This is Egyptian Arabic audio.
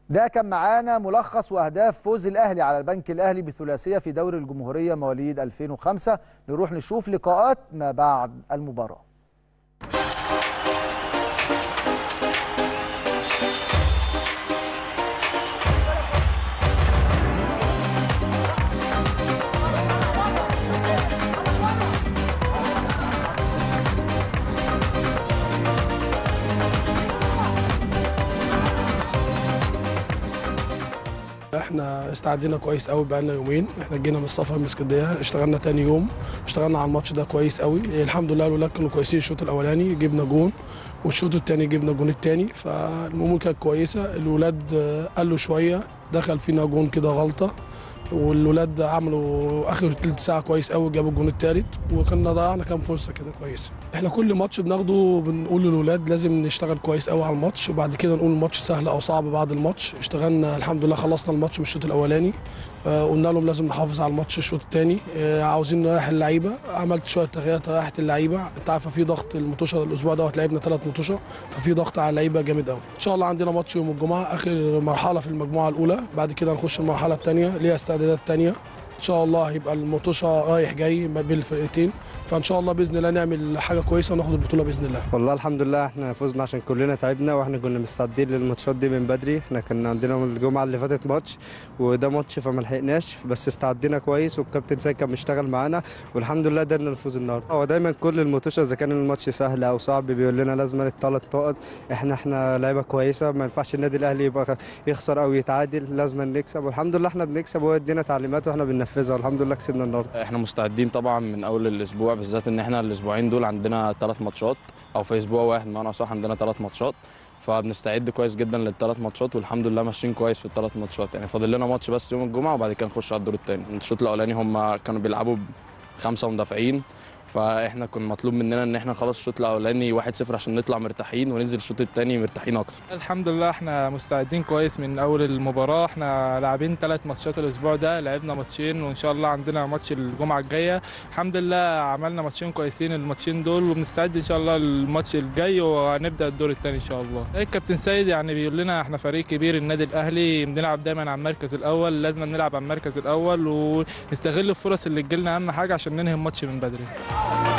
ده كان معانا ملخص واهداف فوز الاهلي على البنك الاهلي بثلاثيه في دوري الجمهوريه مواليد 2005 نروح نشوف لقاءات ما بعد المباراه احنا استعدينا كويس قوي بقالنا يومين احنا جينا من السفر من اسكندريه اشتغلنا تاني يوم اشتغلنا على الماتش ده كويس قوي الحمد لله الولاد كانوا كويسين الشوط الاولاني جبنا جون والشوط الثاني جبنا جون الثاني فالامور كانت كويسه الولاد آه، قالوا شويه دخل فينا جون كده غلطه والولاد عملوا اخر تلت ساعه كويس قوي جابوا الجون الثالث وكنا ضيعنا كام فرصه كده كويسه احنا كل ماتش بناخده بنقول للولاد لازم نشتغل كويس قوي على الماتش وبعد كده نقول الماتش سهل او صعب بعد الماتش اشتغلنا الحمد لله خلصنا الماتش من الشوط الاولاني آه، قلنا لهم لازم نحافظ على الماتش الشوط الثاني عاوزين نريح اللعيبه عملت شويه تغييرات ريحت اللعيبه انت عارفه في ضغط المطوشه الاسبوع دوت لعبنا ثلاث مطوشه ففي ضغط على اللعيبه جامد قوي ان شاء الله عندنا ماتش يوم الجمعه اخر مرحله في المجموعه الاولى بعد كده نخش المرحله الثانيه ليها استعدادات ثانيه ان شاء الله هيبقى المطوشه رايح جاي ما بين الفرقتين فان شاء الله باذن الله نعمل حاجه كويسه وناخد البطوله باذن الله والله الحمد لله احنا فزنا عشان كلنا تعبنا واحنا كنا مستعدين للماتشات دي من بدري احنا كان عندنا الجمعه اللي فاتت ماتش وده ماتش فما لحقناش بس استعدينا كويس والكابتن سيد كان بيشتغل معانا والحمد لله قدرنا نفوز النهارده هو دايما كل الماتشات اذا كان الماتش سهل او صعب بيقول لنا لازم الثلاث نقط احنا احنا لعيبه كويسه ما ينفعش النادي الاهلي يبقى يخسر او يتعادل لازم نكسب والحمد لله احنا بنكسب وهو ادينا تعليمات واحنا بننفذها والحمد لله كسبنا النهارده احنا مستعدين طبعا من اول الاسبوع بالذات ان احنا الاسبوعين دول عندنا ثلاث ماتشات او في اسبوع واحد بمعنى صح عندنا ثلاث ماتشات فبنستعد كويس جدا للثلاث ماتشات والحمد لله ماشيين كويس في الثلاث ماتشات يعني فاضل لنا ماتش بس يوم الجمعه وبعد كده نخش على الدور الثاني الشوط الاولاني هم كانوا بيلعبوا بخمسه مدافعين فاحنا كان مطلوب مننا ان احنا نخلص الشوط الاولاني 1-0 عشان نطلع مرتاحين وننزل الشوط الثاني مرتاحين اكتر الحمد لله احنا مستعدين كويس من اول المباراه احنا لاعبين ثلاث ماتشات الاسبوع ده لعبنا ماتشين وان شاء الله عندنا ماتش الجمعه الجايه الحمد لله عملنا ماتشين كويسين الماتشين دول وبنستعد ان شاء الله للماتش الجاي وهنبدا الدور الثاني ان شاء الله الكابتن سيد يعني بيقول لنا احنا فريق كبير النادي الاهلي بنلعب دايما على المركز الاول لازم نلعب على المركز الاول ونستغل الفرص اللي تجيلنا اهم حاجه عشان ننهي الماتش من بدري